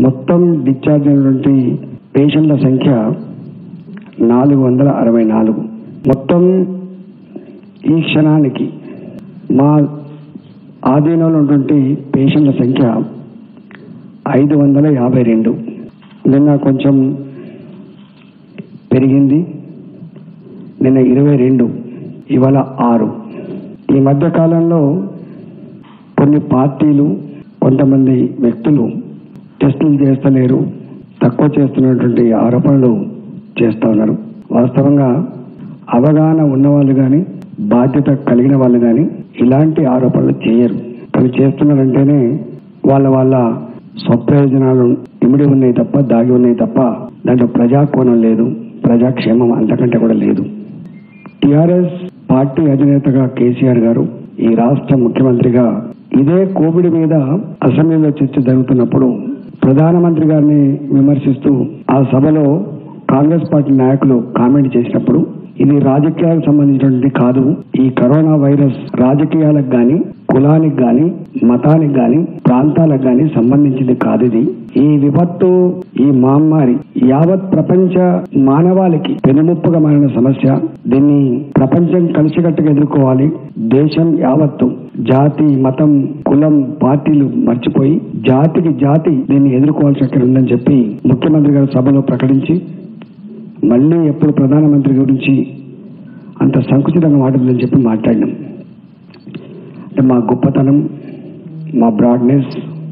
మొత్తం డిశ్చార్జ్ అయినటువంటి పేషెంట్ల సంఖ్య నాలుగు వందల అరవై నాలుగు మొత్తం ఈ క్షణానికి మా ఆధీనంలో ఉన్నటువంటి పేషెంట్ల సంఖ్య ఐదు వందల యాభై రెండు నిన్న కొంచెం పెరిగింది నిన్న ఇరవై రెండు ఇవాళ ఆరు ఈ మధ్య కాలంలో కొన్ని పార్టీలు కొంతమంది వ్యక్తులు టెస్టులు చేస్తలేరు తక్కువ చేస్తున్నటువంటి ఆరోపణలు చేస్తూ ఉన్నారు వాస్తవంగా అవగాహన ఉన్నవాళ్ళు కానీ బాధ్యత కలిగిన వాళ్ళు కానీ ఇలాంటి ఆరోపణలు చేయరు కానీ చేస్తున్నారంటేనే వాళ్ళ వాళ్ళ స్వప్రయోజనాలు ఇమిడి ఉన్నాయి తప్ప దాగి ఉన్నాయి తప్ప దాంట్లో ప్రజాకోణం లేదు ప్రజాక్షేమం అంతకంటే కూడా లేదు టిఆర్ఎస్ పార్టీ అధినేతగా కేసీఆర్ గారు ఈ రాష్ట్ర ముఖ్యమంత్రిగా ఇదే కోవిడ్ మీద అసెంబ్లీలో చర్చ జరుగుతున్నప్పుడు ప్రధానమంత్రి గారిని విమర్శిస్తూ ఆ సభలో కాంగ్రెస్ పార్టీ నాయకులు కామెంట్ చేసినప్పుడు ఇది రాజకీయాలకు సంబంధించినటువంటి కాదు ఈ కరోనా వైరస్ రాజకీయాలకు గాని కులానికి గాని మతానికి గాని ప్రాంతాలకు గాని సంబంధించింది కాదు ఇది ఈ విపత్తు ఈ మహమ్మారి యావత్ ప్రపంచ మానవాళికి పెనుముప్పుగా మారిన సమస్య దీన్ని ప్రపంచం కలిసికట్టుగా ఎదుర్కోవాలి దేశం యావత్తు జాతి మతం కులం పార్టీలు మర్చిపోయి జాతికి జాతి దీన్ని ఎదుర్కోవాల్సి అక్కడ ఉందని చెప్పి ముఖ్యమంత్రి గారు సభలో ప్రకటించి మళ్ళీ ఎప్పుడు ప్రధానమంత్రి గురించి అంత సంకుచితంగా మాట్లాడదని చెప్పి మాట్లాడినాం అంటే మా గొప్పతనం మా బ్రాడ్నెస్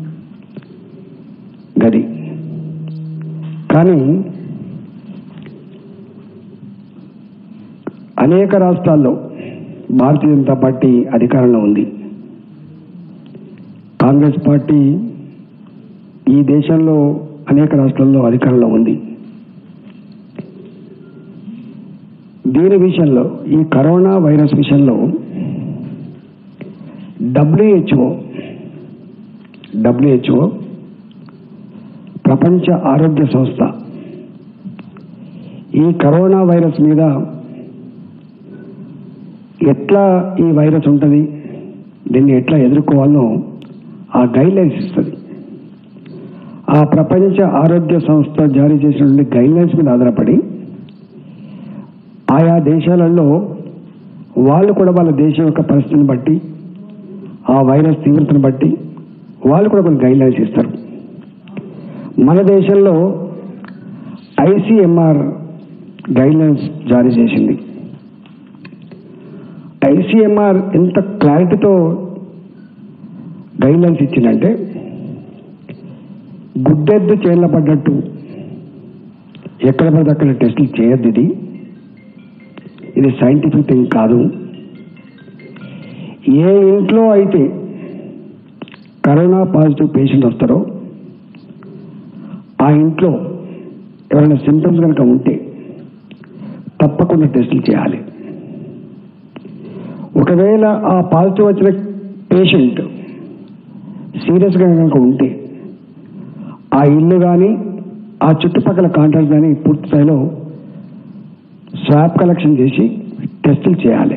గది కానీ అనేక రాష్ట్రాల్లో భారతీయ జనతా పార్టీ అధికారంలో ఉంది కాంగ్రెస్ పార్టీ ఈ దేశంలో అనేక రాష్ట్రాల్లో అధికారంలో ఉంది దీని విషయంలో ఈ కరోనా వైరస్ విషయంలో డబ్ల్యూహెచ్ఓ డబ్ల్యూహెచ్ఓ ప్రపంచ ఆరోగ్య సంస్థ ఈ కరోనా వైరస్ మీద ఎట్లా ఈ వైరస్ ఉంటుంది దీన్ని ఎట్లా ఎదుర్కోవాలో ఆ గైడ్లైన్స్ ఇస్తుంది ఆ ప్రపంచ ఆరోగ్య సంస్థ జారీ చేసినటువంటి గైడ్లైన్స్ మీద ఆధారపడి ఆయా దేశాలలో వాళ్ళు కూడా వాళ్ళ దేశం యొక్క పరిస్థితిని బట్టి ఆ వైరస్ తీవ్రతను బట్టి వాళ్ళు కూడా కొన్ని గైడ్లైన్స్ ఇస్తారు మన దేశంలో ఐసీఎంఆర్ గైడ్లైన్స్ జారీ చేసింది ఐసీఎంఆర్ ఎంత క్లారిటీతో గైడ్లైన్స్ ఇచ్చిందంటే గుడ్డెద్దు చేళ్ళ పడ్డట్టు ఎక్కడ పడితే అక్కడ టెస్టులు చేయొద్దు ఇది ఇది సైంటిఫిక్ థింగ్ కాదు ఏ ఇంట్లో అయితే కరోనా పాజిటివ్ పేషెంట్ వస్తారో ఆ ఇంట్లో ఎవరైనా సిమ్టమ్స్ కనుక ఉంటే తప్పకుండా టెస్టులు చేయాలి ఒకవేళ ఆ పాజిటివ్ వచ్చిన పేషెంట్ సీరియస్గా కనుక ఉంటే ఆ ఇల్లు కానీ ఆ చుట్టుపక్కల కాంటాక్ట్ కానీ పూర్తి స్థాయిలో స్వాబ్ కలెక్షన్ చేసి టెస్టులు చేయాలి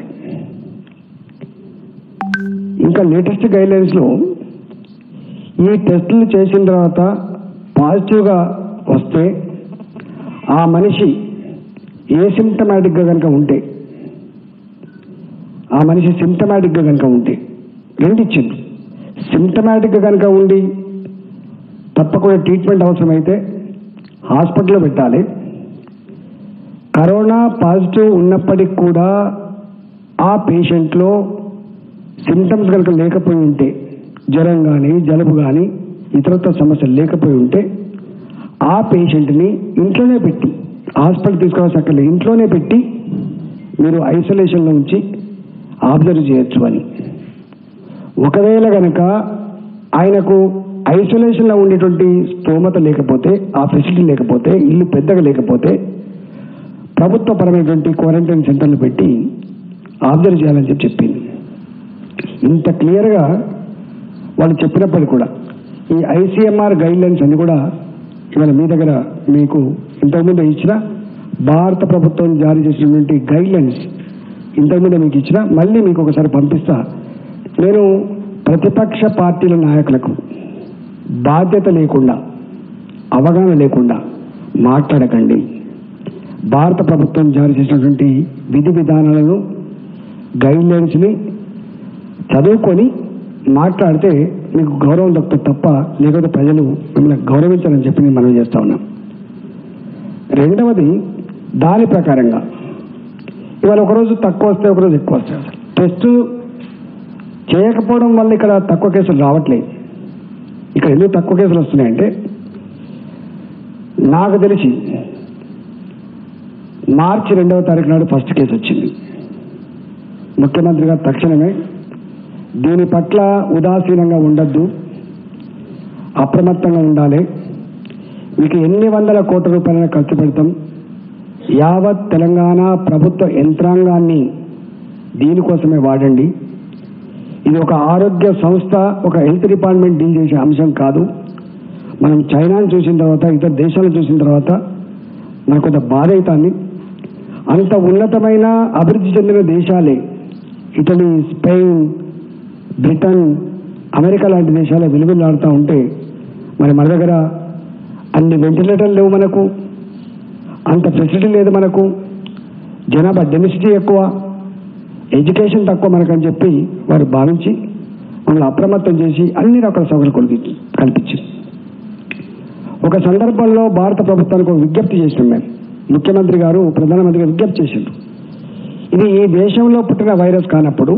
ఇంకా లేటెస్ట్ గైడ్లైన్స్లో ఈ టెస్టులు చేసిన తర్వాత పాజిటివ్గా వస్తే ఆ మనిషి ఏ సిమ్టమాటిక్గా కనుక ఉంటే ఆ మనిషి సిమ్టమాటిక్గా కనుక ఉంటే రెండు ఇచ్చింది సిమ్టమాటిక్గా కనుక ఉండి తప్పకుండా ట్రీట్మెంట్ అవసరమైతే హాస్పిటల్లో పెట్టాలి కరోనా పాజిటివ్ ఉన్నప్పటికి కూడా ఆ పేషెంట్లో సిమ్టమ్స్ కనుక లేకపోయి ఉంటే జ్వరం కానీ జలుబు కానీ ఇతరత్వ సమస్యలు లేకపోయి ఉంటే ఆ పేషెంట్ని ఇంట్లోనే పెట్టి హాస్పిటల్ తీసుకోవాల్సిన అక్కడ ఇంట్లోనే పెట్టి మీరు ఐసోలేషన్లో ఉంచి ఆబ్జర్వ్ చేయొచ్చు అని ఒకవేళ గనక ఆయనకు ఐసోలేషన్లో ఉండేటువంటి స్తోమత లేకపోతే ఆ ఫెసిలిటీ లేకపోతే ఇల్లు పెద్దగా లేకపోతే ప్రభుత్వ పరమైనటువంటి క్వారంటైన్ సెంటర్లు పెట్టి ఆబ్జర్వ్ చేయాలని చెప్పి చెప్పింది ఇంత క్లియర్గా వాళ్ళు చెప్పినప్పటికీ కూడా ఈ ఐసీఎంఆర్ గైడ్ లైన్స్ అన్ని కూడా ఇవాళ మీ దగ్గర మీకు ఇంతకుముందు ఇచ్చిన భారత ప్రభుత్వం జారీ చేసినటువంటి గైడ్ లైన్స్ ఇంతకుముందు మీకు ఇచ్చిన మళ్ళీ మీకు ఒకసారి పంపిస్తా నేను ప్రతిపక్ష పార్టీల నాయకులకు బాధ్యత లేకుండా అవగాహన లేకుండా మాట్లాడకండి భారత ప్రభుత్వం జారీ చేసినటువంటి విధి విధానాలను గైడ్లైన్స్ని చదువుకొని మాట్లాడితే మీకు గౌరవం దక్కుతుంది తప్ప లేకపోతే ప్రజలు మిమ్మల్ని గౌరవించాలని చెప్పి నేను మనం చేస్తా ఉన్నాం రెండవది దాని ప్రకారంగా ఇవాళ ఒకరోజు తక్కువ వస్తే ఒకరోజు ఎక్కువ వస్తాయి అసలు టెస్ట్ చేయకపోవడం వల్ల ఇక్కడ తక్కువ కేసులు రావట్లేదు ఇక్కడ ఎందుకు తక్కువ కేసులు వస్తున్నాయంటే నాకు తెలిసి మార్చి రెండవ తారీఖు నాడు ఫస్ట్ కేసు వచ్చింది ముఖ్యమంత్రి గారు తక్షణమే దీని పట్ల ఉదాసీనంగా ఉండద్దు అప్రమత్తంగా ఉండాలి మీకు ఎన్ని వందల కోట్ల రూపాయలను ఖర్చు పెడతాం యావత్ తెలంగాణ ప్రభుత్వ యంత్రాంగాన్ని దీనికోసమే వాడండి ఇది ఒక ఆరోగ్య సంస్థ ఒక హెల్త్ డిపార్ట్మెంట్ డీల్ చేసే అంశం కాదు మనం చైనాను చూసిన తర్వాత ఇతర దేశాలను చూసిన తర్వాత మనకు కొంత బాధ అవుతుంది అంత ఉన్నతమైన అభివృద్ధి చెందిన దేశాలే ఇటలీ స్పెయిన్ బ్రిటన్ అమెరికా లాంటి దేశాలు వెలుగులాడుతూ ఉంటే మరి మన దగ్గర అన్ని వెంటిలేటర్లు లేవు మనకు అంత ఫెసిలిటీ లేదు మనకు జనాభా డెన్సిటీ ఎక్కువ ఎడ్యుకేషన్ తక్కువ మనకని చెప్పి వారు భావించి మమ్మల్ని అప్రమత్తం చేసి అన్ని రకాల సౌకర్యాలు కొలిపి కల్పించింది ఒక సందర్భంలో భారత ప్రభుత్వానికి ఒక విజ్ఞప్తి చేసినాం మేము ముఖ్యమంత్రి గారు ప్రధానమంత్రి గారు విజ్ఞప్తి చేసిండ్రు ఇది ఈ దేశంలో పుట్టిన వైరస్ కానప్పుడు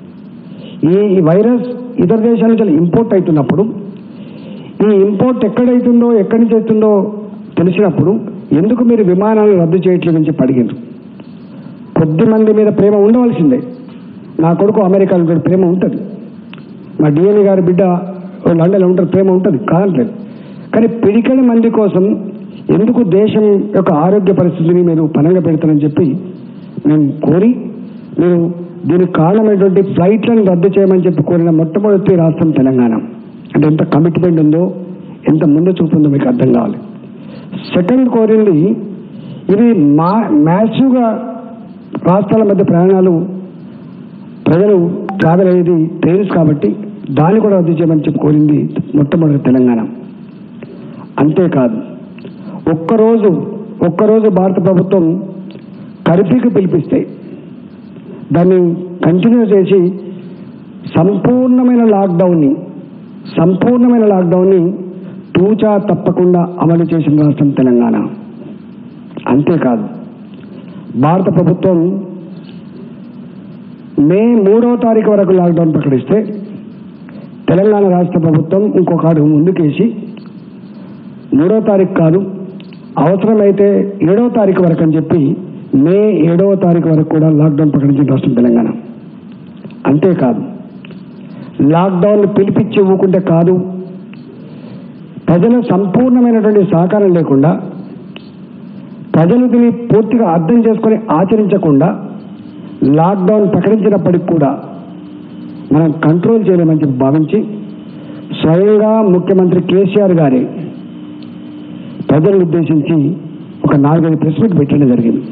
ఈ ఈ వైరస్ ఇతర దేశాల నుంచి ఇంపోర్ట్ అవుతున్నప్పుడు ఈ ఇంపోర్ట్ ఎక్కడైతుందో ఎక్కడి నుంచి అవుతుందో తెలిసినప్పుడు ఎందుకు మీరు విమానాలను రద్దు చేయట్లేదని చెప్పి అడిగిండ్రు కొద్ది మంది మీద ప్రేమ ఉండవలసిందే నా కొడుకు అమెరికాలో ఉంటాడు ప్రేమ ఉంటుంది మా డిఎన్ఏ గారి బిడ్డ లండన్లో ఉంటారు ప్రేమ ఉంటుంది కాదట్లేదు కానీ పిడికడి మంది కోసం ఎందుకు దేశం యొక్క ఆరోగ్య పరిస్థితిని మీరు పనంగా పెడతారని చెప్పి మేము కోరి మీరు దీనికి కారణమైనటువంటి ఫ్లైట్లను రద్దు చేయమని చెప్పి కోరిన మొట్టమొదటి రాష్ట్రం తెలంగాణ అంటే ఎంత కమిట్మెంట్ ఉందో ఎంత ముందు చూపు ఉందో మీకు అర్థం కావాలి సెకండ్ కోరింది ఇది మా మ్యాసివ్గా రాష్ట్రాల మధ్య ప్రయాణాలు ప్రజలు ట్రావెల్ అయ్యేది ట్రైన్స్ కాబట్టి దాన్ని కూడా రద్దు చేయమని చెప్పి కోరింది మొట్టమొదటి తెలంగాణ అంతేకాదు ఒక్కరోజు ఒక్కరోజు భారత ప్రభుత్వం కర్ఫ్యూకి పిలిపిస్తే దాన్ని కంటిన్యూ చేసి సంపూర్ణమైన లాక్డౌన్ని సంపూర్ణమైన లాక్డౌన్ని తూచా తప్పకుండా అమలు చేసిన రాష్ట్రం తెలంగాణ అంతేకాదు భారత ప్రభుత్వం మే మూడో తారీఖు వరకు లాక్డౌన్ ప్రకటిస్తే తెలంగాణ రాష్ట్ర ప్రభుత్వం ఇంకొక అడుగు ముందుకేసి మూడో తారీఖు కాదు అవసరమైతే ఏడవ తారీఖు వరకు అని చెప్పి మే ఏడవ తారీఖు వరకు కూడా లాక్డౌన్ ప్రకటించిన రాష్ట్రం తెలంగాణ అంతేకాదు లాక్డౌన్ పిలిపించి ఊకుంటే కాదు ప్రజల సంపూర్ణమైనటువంటి సహకారం లేకుండా ప్రజలు దీన్ని పూర్తిగా అర్థం చేసుకొని ఆచరించకుండా లాక్డౌన్ ప్రకటించినప్పటికి కూడా మనం కంట్రోల్ చేయలేమని చెప్పి భావించి స్వయంగా ముఖ్యమంత్రి కేసీఆర్ గారే ప్రజలను ఉద్దేశించి ఒక నాలుగైదు ప్రెస్ మీట్ పెట్టడం జరిగింది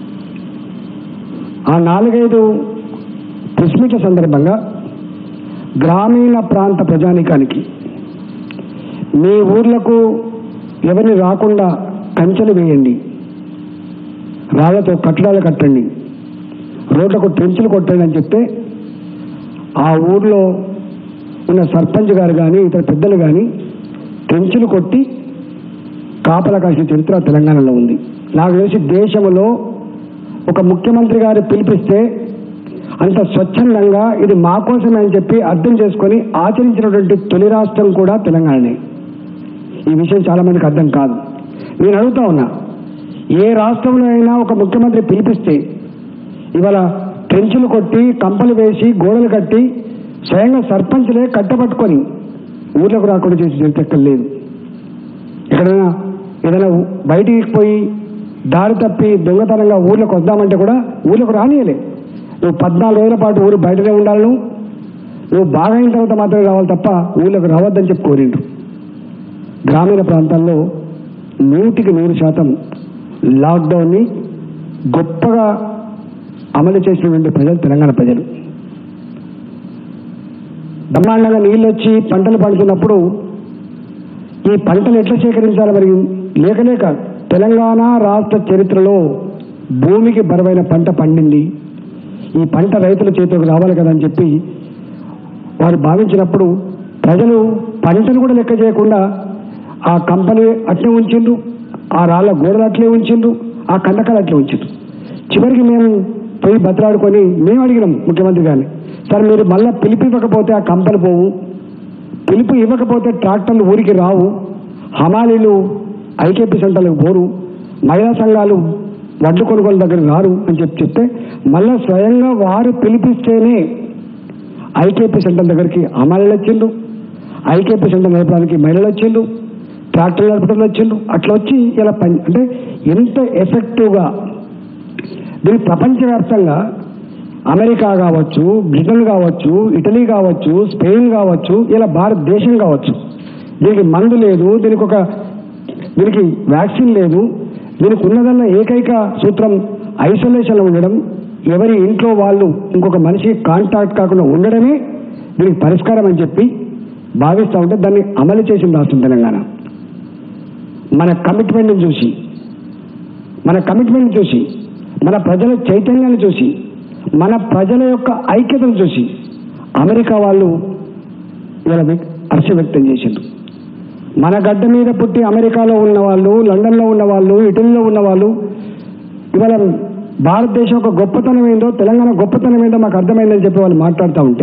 ఆ నాలుగైదు ప్రెస్ మీట్ల సందర్భంగా గ్రామీణ ప్రాంత ప్రజానికానికి మీ ఊర్లకు ఎవరిని రాకుండా కంచెలు వేయండి రాళ్లతో కట్టడాలు కట్టండి రోడ్లకు ట్రెంచులు కొట్టండి అని చెప్తే ఆ ఊర్లో ఉన్న సర్పంచ్ గారు కానీ ఇతర పెద్దలు కానీ ట్రెంచులు కొట్టి కాపలా కాసిన చరిత్ర తెలంగాణలో ఉంది నాకు తెలిసి దేశంలో ఒక ముఖ్యమంత్రి గారు పిలిపిస్తే అంత స్వచ్ఛందంగా ఇది మా కోసమే అని చెప్పి అర్థం చేసుకొని ఆచరించినటువంటి తొలి రాష్ట్రం కూడా తెలంగాణనే ఈ విషయం చాలా మందికి అర్థం కాదు నేను అడుగుతా ఉన్నా ఏ రాష్ట్రంలో అయినా ఒక ముఖ్యమంత్రి పిలిపిస్తే ఇవాళ ట్రెంచులు కొట్టి కంపలు వేసి గోడలు కట్టి స్వయంగా సర్పంచ్లే కట్టపట్టుకొని ఊర్లకు రాకుండా చేసి చరిత్ర ఎక్కడ లేదు ఎక్కడైనా ఏదైనా బయటికి పోయి దారి తప్పి దొంగతనంగా ఊర్లోకి వద్దామంటే కూడా ఊర్లోకి రానియలే నువ్వు పద్నాలుగు రోజుల పాటు ఊరు బయటనే ఉండాలి నువ్వు నువ్వు బాగా అయిన తర్వాత మాత్రమే రావాలి తప్ప ఊర్లోకి రావద్దని చెప్పి కోరిండ్రు గ్రామీణ ప్రాంతాల్లో నూటికి నూరు శాతం లాక్డౌన్ని గొప్పగా అమలు చేసినటువంటి ప్రజలు తెలంగాణ ప్రజలు బ్రహ్మాండంగా నీళ్ళు వచ్చి పంటలు పండుతున్నప్పుడు ఈ పంటలు ఎట్లా సేకరించాలి మరి లేక లేక తెలంగాణ రాష్ట్ర చరిత్రలో భూమికి బరువైన పంట పండింది ఈ పంట రైతుల చేతికి రావాలి కదా అని చెప్పి వారు భావించినప్పుడు ప్రజలు పంటను కూడా లెక్క చేయకుండా ఆ కంపెనీ అట్లే ఉంచిండ్రు ఆ రాళ్ళ గోడలు అట్లే ఉంచిండ్రు ఆ కందకాలు అట్లే ఉంచిండ్రు చివరికి మేము పోయి బతలాడుకొని మేము అడిగినాం ముఖ్యమంత్రి గారిని సార్ మీరు మళ్ళీ పిలిపి ఇవ్వకపోతే ఆ కంపెనీ పోవు పిలుపు ఇవ్వకపోతే ట్రాక్టర్లు ఊరికి రావు హమాలీలు ఐకేపీ సెంటర్లకు పోరు మహిళా సంఘాలు వడ్లు కొనుగోలు దగ్గర రారు అని చెప్పి చెప్తే మళ్ళీ స్వయంగా వారు పిలిపిస్తేనే ఐకేపీ సెంటర్ దగ్గరికి హమాలీలు వచ్చిండు ఐకేపీ సెంటర్ నడపడానికి మహిళలు వచ్చిండు ట్రాక్టర్లు నడపడం వచ్చిండు అట్లా వచ్చి ఇలా పని అంటే ఎంత ఎఫెక్టివ్గా దీనికి ప్రపంచవ్యాప్తంగా అమెరికా కావచ్చు బ్రిటన్ కావచ్చు ఇటలీ కావచ్చు స్పెయిన్ కావచ్చు ఇలా భారతదేశం కావచ్చు దీనికి మందు లేదు దీనికి ఒక దీనికి వ్యాక్సిన్ లేదు దీనికి ఉన్నదన్న ఏకైక సూత్రం ఐసోలేషన్లో ఉండడం ఎవరి ఇంట్లో వాళ్ళు ఇంకొక మనిషి కాంటాక్ట్ కాకుండా ఉండడమే దీనికి పరిష్కారం అని చెప్పి భావిస్తూ ఉంటే దాన్ని అమలు చేసింది రాష్ట్రం తెలంగాణ మన కమిట్మెంట్ని చూసి మన కమిట్మెంట్ చూసి మన ప్రజల చైతన్యాన్ని చూసి మన ప్రజల యొక్క ఐక్యతను చూసి అమెరికా వాళ్ళు ఇలా వ్యక్- హర్ష వ్యక్తం చేసిండ్రు మన గడ్డ మీద పుట్టి అమెరికాలో ఉన్న వాళ్ళు లండన్లో ఉన్న వాళ్ళు ఇటలీలో ఉన్న వాళ్ళు ఇవాళ భారతదేశం యొక్క గొప్పతనం ఏందో తెలంగాణ గొప్పతనం ఏందో మాకు అర్థమైందని చెప్పి వాళ్ళు మాట్లాడుతూ ఉంటే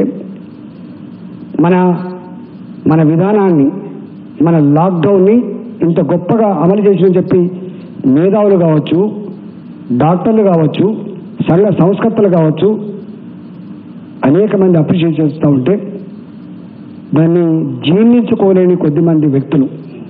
మన మన విధానాన్ని మన లాక్డౌన్ని ఇంత గొప్పగా అమలు చేసిందని చెప్పి మేధావులు కావచ్చు డాక్టర్లు కావచ్చు సంఘ సంస్కర్తలు కావచ్చు అనేక మంది అప్రిషియేట్ చేస్తూ ఉంటే దాన్ని జీర్ణించుకోలేని కొద్దిమంది వ్యక్తులు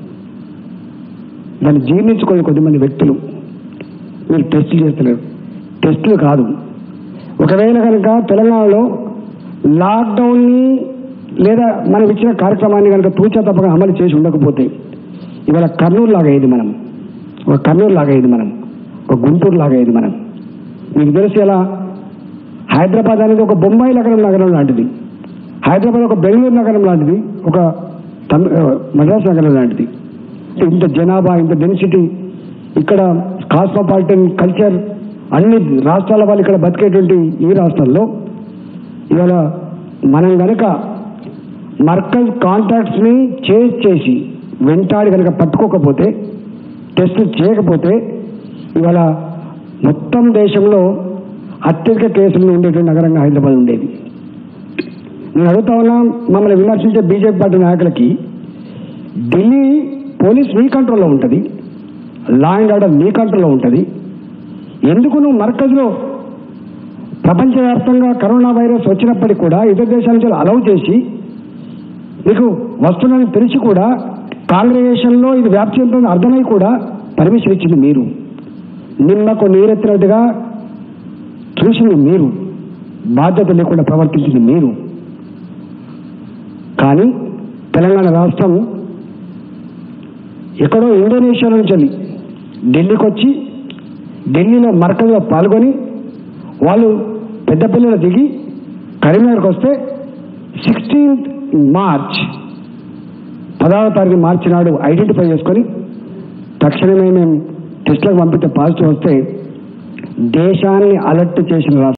దాన్ని జీర్ణించుకోలేని కొద్దిమంది వ్యక్తులు మీరు టెస్టులు చేస్తలేరు టెస్టులు కాదు ఒకవేళ కనుక తెలంగాణలో లాక్డౌన్ని లేదా మనం ఇచ్చిన కార్యక్రమాన్ని కనుక తూచా తప్పగా అమలు చేసి ఉండకపోతే ఇవాళ కర్నూలు లాగా అయ్యేది మనం ఒక కర్నూలు లాగా అయ్యేది మనం ఒక గుంటూరు లాగా అయ్యేది మనం మీకు తెలిసి ఎలా హైదరాబాద్ అనేది ఒక బొంబాయి నగరం నగరం లాంటిది హైదరాబాద్ ఒక బెంగళూరు నగరం లాంటిది ఒక తమి ఆ, మద్రాసు నగరం లాంటిది ఇంత జనాభా ఇంత డెన్సిటీ ఇక్కడ కాస్మోపాలిటన్ కల్చర్ అన్ని రాష్ట్రాల వాళ్ళు ఇక్కడ బతికేటువంటి ఈ రాష్ట్రాల్లో ఇవాళ మనం గనక మర్కజ్ కాంటాక్ట్స్ని చేజ్ చేసి వెంటాడి కనుక పట్టుకోకపోతే టెస్ట్ చేయకపోతే ఇవాళ మొత్తం దేశంలో అత్యధిక కేసులు ఉండేటువంటి నగరంగా హైదరాబాద్ ఉండేది నేను అడుగుతా ఉన్నా మమ్మల్ని విమర్శించే బీజేపీ పార్టీ నాయకులకి ఢిల్లీ పోలీస్ మీ కంట్రోల్లో ఉంటుంది లా అండ్ ఆర్డర్ మీ కంట్రోల్లో ఉంటుంది ఎందుకు నువ్వు మర్కజ్లో ప్రపంచవ్యాప్తంగా కరోనా వైరస్ వచ్చినప్పటికీ కూడా ఇతర దేశాల నుంచి అలౌ చేసి నీకు వస్తుందని తెలిసి కూడా కాంగ్రెగేషన్లో ఇది వ్యాప్తి చెందుతుందని అర్థమై కూడా పర్మిషన్ ఇచ్చింది మీరు నిమ్మకు నీరెత్తినట్టుగా చూసింది మీరు బాధ్యత లేకుండా ప్రవర్తించింది మీరు కానీ తెలంగాణ రాష్ట్రం ఎక్కడో ఇండోనేషియా నుంచి వెళ్ళి ఢిల్లీకి వచ్చి ఢిల్లీలో మరకజ్లో పాల్గొని వాళ్ళు పెద్ద పిల్లలు దిగి కరీంనగర్కి వస్తే సిక్స్టీన్త్ మార్చ్ పదహారవ తారీఖు మార్చి నాడు ఐడెంటిఫై చేసుకొని తక్షణమే మేము టెస్ట్లకు పంపితే పాజిటివ్ వస్తే దేశాన్ని అలర్ట్ చేసిన రాష్ట్రం